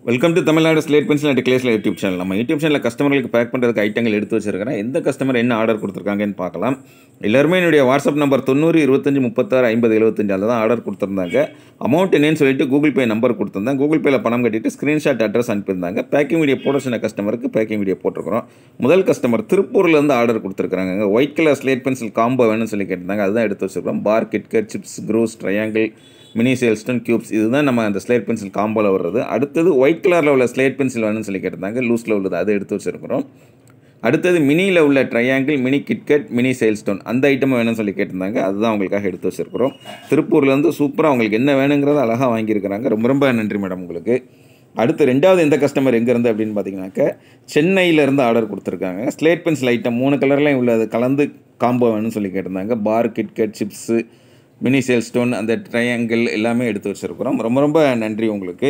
welcome to Tamil Nadu slate pencil and கிளேஸில் YouTube channel நம்ம YouTube சேனலில் கஸ்டமர்களுக்கு பேக் பண்ணுறதுக்கு ஐட்டங்கள் எடுத்து வச்சிருக்கிறேன் எந்த கஸ்டமர் என்ன ஆர்டர் கொடுத்துருக்காங்கன்னு பார்க்கலாம் எல்லாருமே என்னுடைய வாட்ஸ்அப் நம்பர் தொண்ணூறு இருபத்தஞ்சி முப்பத்தாறு ஐம்பது எழுபத்தஞ்சு அதில் தான் ஆர்டர் கொடுத்துருந்தாங்க அமௌண்ட் என்னன்னு சொல்லிட்டு கூகுள் பே நம்பர் கொடுத்துருந்தேன் கூகுள் பேயில் பணம் கட்டிட்டு ஸ்க்ரீன்ஷாட் அட்ரஸ் அனுப்பியிருந்தாங்க பேக்கிங் வீடியோ போட சொன்ன கஸ்டமருக்கு பேக்கிங் வீடியோ போட்டிருக்கிறோம் முதல் கஸ்டமர் திருப்பூர்லேருந்து ஆர்டர் கொடுத்துருக்காங்க white colour slate pencil combo வேணும்னு சொல்லி கேட்டிருந்தாங்க அதுதான் எடுத்து வச்சிருக்கிறோம் bar KitKat chips cross triangle mini சேல்ஸ்டன் கியூப்ஸ் இதுதான் நம்ம அந்த ஸ்லேட் பென்சில் காம்போவில் வர்றது அடுத்தது ஒயிட் கலரில் உள்ள ஸ்லேட் பென்சில் வேணும்னு சொல்லி கேட்டிருந்தாங்க லூஸில் உள்ளது அதை எடுத்து வச்சுருக்கிறோம் அடுத்தது மினியில் உள்ள ட்ரையாங்கிள் மினி கிட்கட் மினி சேல்ஸ்டோன் அந்த ஐட்டமும் வேணும்னு சொல்லி கேட்டிருந்தாங்க அதுதான் அவங்களுக்காக எடுத்து வச்சுருக்கிறோம் திருப்பூர்லேருந்து சூப்பராக அவங்களுக்கு என்ன வேணுங்கிறத அழகாக வாங்கியிருக்கிறாங்க ரொம்ப ரொம்ப நன்றி மேடம் உங்களுக்கு அடுத்து ரெண்டாவது எந்த கஸ்டமர் எங்கேருந்து அப்படின்னு பார்த்தீங்கன்னாக்க சென்னையிலேருந்து ஆர்டர் கொடுத்துருக்காங்க ஸ்லேட் பென்சில் ஐட்டம் மூணு கலர்லையும் உள்ளது கலந்து காம்போ வேணும்னு சொல்லி கேட்டிருந்தாங்க பார் கிட்கட் சிப்ஸு மினி சேல் ஸ்டோன் அந்த ட்ரையாங்கிள் எல்லாமே எடுத்து வச்சுருக்குறோம் ரொம்ப ரொம்ப நன்றி உங்களுக்கு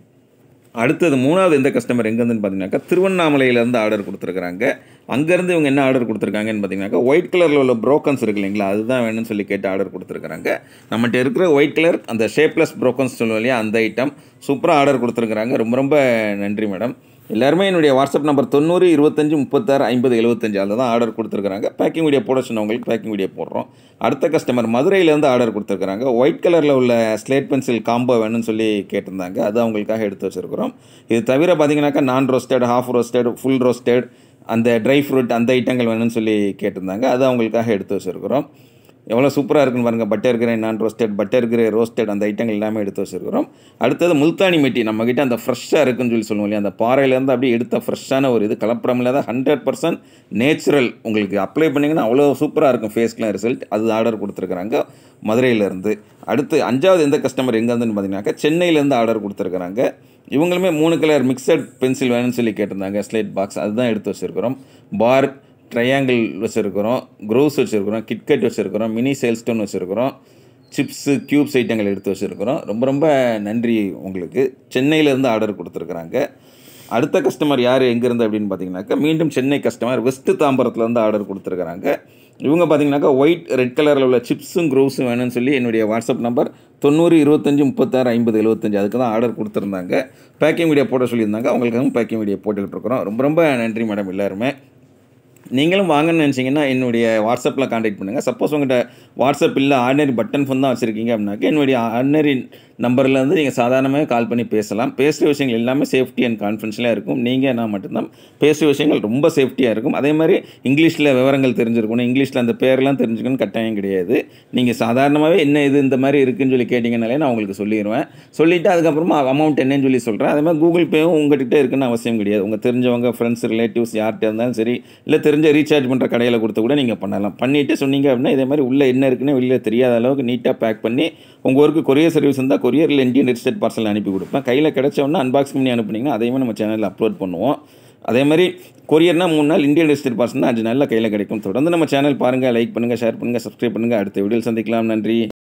அடுத்தது மூணாவது எந்த கஸ்டமர் எங்கேருந்துன்னு பார்த்தீங்கன்னாக்கா திருவண்ணாமலையிலேருந்து ஆர்டர் கொடுத்துருக்குறாங்க அங்கேருந்து இவங்க என்ன ஆர்டர் கொடுத்துருக்காங்கன்னு பார்த்தீங்கன்னாக்கா ஒயிட் கலரில் உள்ள ப்ரோக்கன்ஸ் இருக்கு இல்லைங்களா அதுதான் வேணும்னு சொல்லி கேட்டு ஆர்டர் கொடுத்துருக்குறாங்க நம்மகிட்ட இருக்கிற ஒயிட் கலர் அந்த ஷேப்லெஸ் ப்ரோக்கன்ஸ் சொல்லுவோம் இல்லையா அந்த ஐட்டம் சூப்பராக ஆர்டர் கொடுத்துருக்குறாங்க ரொம்ப ரொம்ப நன்றி மேடம் எல்லாருமே என்னுடைய வாட்ஸ்அப் நம்பர் தொண்ணூறு இருபத்தஞ்சி முப்பத்தாறு ஐம்பது எழுபத்தஞ்சு அதில் தான் ஆர்டர் கொடுத்துருக்காங்க பேக்கிங் வீடியோ போட சொன்னவங்களுக்கு பேக்கிங் வீடியோ போடுறோம் அடுத்த கஸ்டமர் மதுரையிலேருந்து ஆர்டர் கொடுத்துருக்காங்க ஒயிட் கலரில் உள்ள ஸ்லேட் பென்சில் காம்போ வேணும்னு சொல்லி கேட்டிருந்தாங்க அது அவங்களுக்காக எடுத்து வச்சுருக்கிறோம் இது தவிர பார்த்தீங்கன்னாக்கா non roasted half roasted full roasted அந்த ட்ரை ஃப்ரூட் அந்த ஐட்டங்கள் வேணும்னு சொல்லி கேட்டிருந்தாங்க அது அவங்களுக்காக எடுத்து வச்சுருக்கிறோம் எவ்வளோ சூப்பராக இருக்குன்னு பாருங்கள் butter grey non roasted butter grey roasted அந்த ஐட்டங்கள் எல்லாமே எடுத்து வச்சுருக்கிறோம் அடுத்தது முல்தானி மெட்டி நம்மக்கிட்ட அந்த ஃப்ரெஷ்ஷாக இருக்குன்னு சொல்லி சொல்லுவோம் இல்லையா அந்த பாறையிலேருந்து அப்படியே எடுத்த ஃப்ரெஷ்ஷான ஒரு இது கலப்படம் இல்லாத ஹண்ட்ரட் பர்சன்ட் நேச்சுரல் உங்களுக்கு அப்ளை பண்ணிங்கன்னா அவ்வளோ சூப்பராக இருக்கும் ஃபேஸ்க்குலாம் ரிசல்ட் அது ஆர்டர் கொடுத்துருக்குறாங்க மதுரையிலேருந்து அடுத்து அஞ்சாவது எந்த கஸ்டமர் எங்கேருந்துன்னு பார்த்தீங்கன்னாக்கா சென்னையிலேருந்து ஆர்டர் கொடுத்துருக்குறாங்க இவங்களுமே மூணு கலர் மிக்சட் பென்சில் வேணும்னு சொல்லி கேட்டிருந்தாங்க ஸ்லேட் பாக்ஸ் அதுதான் எடுத்து வச்சுருக்கிறோம் பார் ட்ரையாங்கிள் வச்சுருக்கிறோம் க்ரோஸ் வச்சுருக்கிறோம் கிட்கட் வச்சுருக்கிறோம் மினி சேல்ஸ்டோன் வச்சுருக்கிறோம் சிப்ஸு க்யூப்ஸ் ஐட்டங்கள் எடுத்து வச்சுருக்கிறோம் ரொம்ப ரொம்ப நன்றி உங்களுக்கு சென்னையிலேருந்து ஆர்டர் கொடுத்துருக்குறாங்க அடுத்த கஸ்டமர் யார் எங்கேருந்து அப்படின்னு பார்த்தீங்கன்னாக்கா மீண்டும் சென்னை கஸ்டமர் வெஸ்ட் தாம்பரத்துலேருந்து ஆர்டர் கொடுத்துருக்குறாங்க இவங்க பார்த்தீங்கன்னாக்கா ஒயிட் ரெட் கலரில் உள்ள சிப்ஸும் க்ரோஸும் வேணும்னு சொல்லி என்னுடைய வாட்ஸ்அப் நம்பர் தொண்ணூறு இருபத்தஞ்சி முப்பத்தாறு ஐம்பது எழுபத்தஞ்சு அதுக்கு தான் ஆர்டர் கொடுத்துருந்தாங்க பேக்கிங் வீடியோ போட சொல்லியிருந்தாங்க அவங்களுக்காகவும் பேக்கிங் வீடியோ போட்டுக்கிட்டு ரொம்ப ரொம்ப நன்றி மேடம் எல்லாருமே நீங்களும் வாங்கன்னு நினச்சிங்கன்னா என்னுடைய வாட்ஸ்அப்பில் காண்டாக்ட் பண்ணுங்கள் சப்போஸ் உங்கள்கிட்ட வாட்ஸ்அப் இல்லை ஆர்டினரி பட்டன் ஃபோன் தான் வச்சுருக்கீங்க அப்படின்னாக்க என்னுடைய ஆர்டினரி நம்பர்லேருந்து நீங்கள் சாதாரணமாக கால் பண்ணி பேசலாம் பேசுகிற விஷயங்கள் எல்லாமே சேஃப்டி அண்ட் கான்ஃபிடென்ஷியலாக இருக்கும் நீங்கள் நான் மட்டும்தான் பேசுகிற விஷயங்கள் ரொம்ப சேஃப்டியாக இருக்கும் அதே மாதிரி இங்கிலீஷில் விவரங்கள் தெரிஞ்சிருக்கணும் இங்கிலீஷில் அந்த பேர்லாம் தெரிஞ்சுக்கணும் கட்டாயம் கிடையாது நீங்கள் சாதாரணமாகவே என்ன இது இந்த மாதிரி இருக்குன்னு சொல்லி கேட்டிங்கனாலே நான் உங்களுக்கு சொல்லிடுவேன் சொல்லிவிட்டு அதுக்கப்புறமா அமௌண்ட் என்னன்னு சொல்லி சொல்கிறேன் அதே மாதிரி கூகுள் பேவும் உங்கள்கிட்ட இருக்குன்னு அவசியம் கிடையாது உங்கள் தெரிஞ்சவங்க ஃப்ரெண்ட்ஸ் ரிலேட்டிவ்ஸ் யார்கிட்ட இருந்தாலும் சரி இல்லை தெரிஞ்ச ரீசார்ஜ் பண்ணுற கடையில் கொடுத்து கூட நீங்கள் பண்ணலாம் பண்ணிவிட்டு சொன்னீங்க அப்படின்னா இதே மாதிரி உள்ளே என்ன இருக்குன்னு வெளியில் தெரியாத அளவுக்கு நீட்டாக பேக் பண்ணி உங்கள் ஊருக்கு கொரியர் சர்வீஸ் இருந்தால் கொரியரில் இந்தியன் ரிஜிஸ்டர்ட் பார்சல் அனுப்பி கொடுப்பேன் கையில் கிடச்சோன்னா அன்பாக்சிங் பண்ணி அனுப்புனீங்கன்னா அதையுமே நம்ம சேனலில் அப்லோட் பண்ணுவோம் அதே மாதிரி கொரியர்னால் மூணு நாள் இந்தியன் ரிஜிஸ்டர்ட் பார்சல் அஞ்சு நாளில் கையில் கிடைக்கும் தொடர்ந்து நம்ம சேனல் பாருங்கள் லைக் பண்ணுங்கள் ஷேர் பண்ணுங்கள் சப்ஸ்கிரைப் பண்ணுங்கள் அடுத்த வீடியோ சந்திக்கலாம் நன்றி